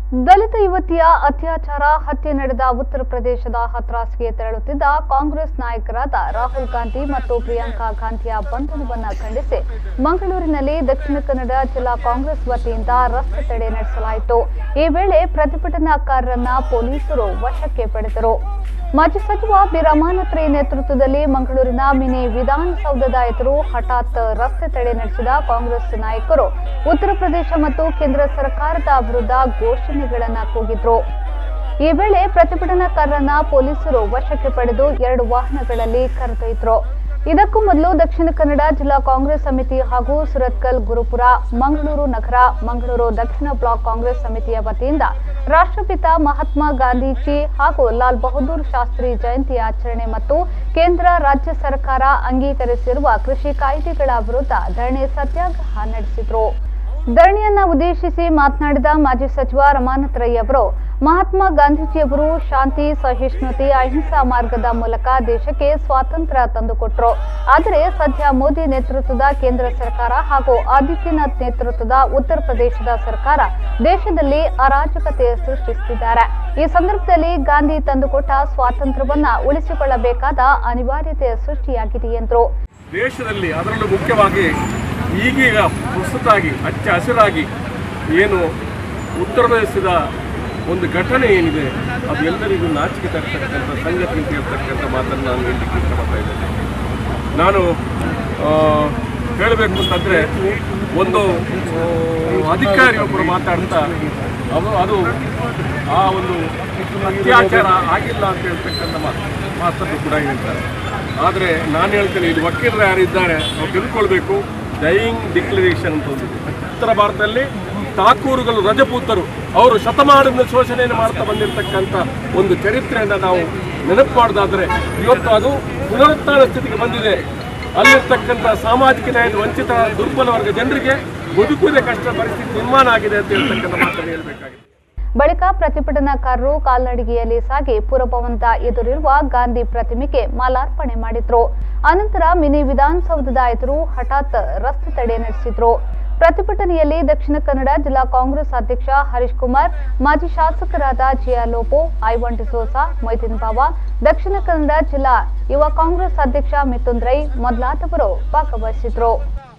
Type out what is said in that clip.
ದಲಿತ ಯುವತಿಯ ಅತ್ಯಾಚಾರ ಹತ್ಯೆ ನಡೆದ ಉತ್ತರ ಪ್ರದೇಶದ ಹತ್ರಾಸ್ಗೆ ತೆರಳುತ್ತಿದ್ದ ಕಾಂಗ್ರೆಸ್ ನಾಯಕರಾದ ರಾಹುಲ್ ಗಾಂಧಿ ಮತ್ತು ಪ್ರಿಯಾಂಕಾ ಗಾಂಧಿಯ ಬಂಧನವನ್ನು ಖಂಡಿಸಿ ಮಂಗಳೂರಿನಲ್ಲಿ ದಕ್ಷಿಣ ಕನ್ನಡ ಜಿಲ್ಲಾ ಕಾಂಗ್ರೆಸ್ ವತಿಯಿಂದ ರಸ್ತೆ ತಡೆ ನಡೆಸಲಾಯಿತು ಈ ವೇಳೆ ಪ್ರತಿಭಟನಾಕಾರರನ್ನ ಪೊಲೀಸರು ವಶಕ್ಕೆ ಪಡೆದರು ಮಾಜಿ ಸಚಿವ ಬಿ ರಮಾನಾಥ್ರೆ ನೇತೃತ್ವದಲ್ಲಿ ಮಂಗಳೂರಿನ ಮಿನಿ ವಿಧಾನಸೌಧದ ಎದುರು ಹಠಾತ್ ರಸ್ತೆ ತಡೆ ನಡೆಸಿದ ಕಾಂಗ್ರೆಸ್ ನಾಯಕರು ಉತ್ತರ ಪ್ರದೇಶ ಮತ್ತು ಕೇಂದ್ರ ಸರ್ಕಾರದ ವಿರುದ್ಧ ಘೋಷಣೆಗಳನ್ನ ಕೂಗಿದ್ರು ಈ ವೇಳೆ ಪ್ರತಿಭಟನಾಕಾರರನ್ನ ಪೊಲೀಸರು ವಶಕ್ಕೆ ಪಡೆದು ಎರಡು ವಾಹನಗಳಲ್ಲಿ ಕರೆದೊಯ್ದರು ಇದಕ್ಕೂ ಮೊದಲು ದಕ್ಷಿಣ ಕನ್ನಡ ಜಿಲ್ಲಾ ಕಾಂಗ್ರೆಸ್ ಸಮಿತಿ ಹಾಗೂ ಸುರತ್ಕಲ್ ಗುರುಪುರ ಮಂಗಳೂರು ನಗರ ಮಂಗಳೂರು ದಕ್ಷಿಣ ಬ್ಲಾಕ್ ಕಾಂಗ್ರೆಸ್ ಸಮಿತಿಯ ವತಿಯಿಂದ ರಾಷ್ಟ್ರಪಿತ ಮಹಾತ್ಮ ಗಾಂಧೀಜಿ ಹಾಗೂ ಲಾಲ್ ಬಹದ್ದೂರ್ ಶಾಸ್ತ್ರಿ ಜಯಂತಿ ಆಚರಣೆ ಮತ್ತು ಕೇಂದ್ರ ರಾಜ್ಯ ಸರ್ಕಾರ ಅಂಗೀಕರಿಸಿರುವ ಕೃಷಿ ಕಾಯ್ದೆಗಳ ವಿರುದ್ಧ ಧರಣಿ ಸತ್ಯಾಗ್ರಹ ನಡೆಸಿದರು ಧರಣಿಯನ್ನ ಉದ್ದೇಶಿಸಿ ಮಾತನಾಡಿದ ಮಾಜಿ ಸಚಿವ ರಮಾನಾಥ್ ರೈ ಅವರು ಮಹಾತ್ಮ ಗಾಂಧೀಜಿಯವರು ಶಾಂತಿ ಸಹಿಷ್ಣುತೆ ಅಹಿಂಸಾ ಮಾರ್ಗದ ಮೂಲಕ ದೇಶಕ್ಕೆ ಸ್ವಾತಂತ್ರ್ಯ ತಂದುಕೊಟ್ರು ಆದರೆ ಸದ್ಯ ಮೋದಿ ನೇತೃತ್ವದ ಕೇಂದ್ರ ಸರ್ಕಾರ ಹಾಗೂ ಆದಿತ್ಯನಾಥ್ ನೇತೃತ್ವದ ಉತ್ತರ ಪ್ರದೇಶದ ಸರ್ಕಾರ ದೇಶದಲ್ಲಿ ಅರಾಜಕತೆ ಸೃಷ್ಟಿಸುತ್ತಿದ್ದಾರೆ ಈ ಸಂದರ್ಭದಲ್ಲಿ ಗಾಂಧಿ ತಂದುಕೊಟ್ಟ ಸ್ವಾತಂತ್ರ್ಯವನ್ನ ಉಳಿಸಿಕೊಳ್ಳಬೇಕಾದ ಅನಿವಾರ್ಯತೆ ಸೃಷ್ಟಿಯಾಗಿದೆ ಎಂದರು ದೇಶದಲ್ಲಿ ಅದರಲ್ಲೂ ಮುಖ್ಯವಾಗಿ ಈಗೀಗ ಪ್ರಸ್ತುತಾಗಿ ಹಚ್ಚ ಹಸಿರಾಗಿ ಏನು ಉತ್ತರ ಪ್ರದೇಶದ ಒಂದು ಘಟನೆ ಏನಿದೆ ಅದು ಎಲ್ಲರಿಗೂ ನಾಚಿಕೆ ತರ್ತಕ್ಕಂಥ ಸಂಗತಿ ಅಂತ ಹೇಳ್ತಕ್ಕಂಥ ಮಾತನ್ನು ನಾನು ಹೇಳಲಿಕ್ಕೆ ಇಷ್ಟಪಡ್ತಾ ಇದ್ದೇನೆ ನಾನು ಆ, ಹೇಳಬೇಕು ಅಂತಂದರೆ ಒಂದು ಆ, ಅಧಿಕಾರಿಯೊಬ್ಬರು ಮಾತಾಡ್ತಾ ಅವರು ಅದು ಆ ಒಂದು ಅತ್ಯಾಚಾರ ಆಗಿಲ್ಲ ಅಂತ ಹೇಳ್ತಕ್ಕಂಥ ಮಾತು ಮಾತನ್ನು ಕೂಡ ಹೇಳ್ತಾರೆ ಆದರೆ ನಾನು ಹೇಳ್ತೇನೆ ಇದು ವಕೀಲರು ಯಾರಿದ್ದಾರೆ ಅವ್ರು ತಿಳ್ಕೊಳ್ಬೇಕು ಡೈಯಿಂಗ್ ಡಿಕ್ಲರೇಷನ್ ಅಂತ ಒಂದಿದೆ ಉತ್ತರ ಭಾರತದಲ್ಲಿ ಠಾಕೂರುಗಳು ರಜಪೂತರು ಅವರು ಶತಮಾನದ ಶೋಷಣೆಯನ್ನು ಮಾಡ್ತಾ ಬಂದಿರತಕ್ಕಂಥ ಒಂದು ಚರಿತ್ರೆಯನ್ನು ನಾವು ನೆನಪು ಮಾಡೋದಾದರೆ ಇವತ್ತು ಅದು ಪುನರುತ್ಥಾನ ಸ್ಥಿತಿಗೆ ಬಂದಿದೆ ಅಲ್ಲಿರ್ತಕ್ಕಂಥ ಸಾಮಾಜಿಕ ನ್ಯಾಯದ ವಂಚಿತ ದುರ್ಬಲ ವರ್ಗ ಜನರಿಗೆ ಬದುಕುವುದೇ ಕಷ್ಟ ಪರಿಸ್ಥಿತಿ ನಿರ್ಮಾಣ ಆಗಿದೆ ಅಂತ ಹೇಳ್ತಕ್ಕಂಥ ಮಾತನ್ನು ಹೇಳಬೇಕಾಗಿದೆ ಬಳಿಕ ಪ್ರತಿಭಟನಾಕಾರರು ಕಾಲ್ನಡಿಗೆಯಲ್ಲಿ ಸಾಗಿ ಪುರಭವನದ ಎದುರಿರುವ ಗಾಂಧಿ ಪ್ರತಿಮೆಗೆ ಮಾಲಾರ್ಪಣೆ ಮಾಡಿದ್ರು ಅನಂತರ ಮಿನಿ ವಿಧಾನಸೌಧದ ಎದುರು ಹಠಾತ್ ರಸ್ತೆ ತಡೆ ನಡೆಸಿದ್ರು ಪ್ರತಿಭಟನೆಯಲ್ಲಿ ದಕ್ಷಿಣ ಕನ್ನಡ ಜಿಲ್ಲಾ ಕಾಂಗ್ರೆಸ್ ಅಧ್ಯಕ್ಷ ಹರೀಶ್ ಕುಮಾರ್ ಮಾಜಿ ಶಾಸಕರಾದ ಜಿಯಾ ಲೋಪೋ ಐವನ್ ಡಿಸೋಸಾ ಮೊಯ್ದೀನ್ ಬಾವಾ ದಕ್ಷಿಣ ಕನ್ನಡ ಜಿಲ್ಲಾ ಯುವ ಕಾಂಗ್ರೆಸ್ ಅಧ್ಯಕ್ಷ ಮಿಥುನ್ ರೈ ಮೊದಲಾದವರು ಭಾಗವಹಿಸಿದ್ರು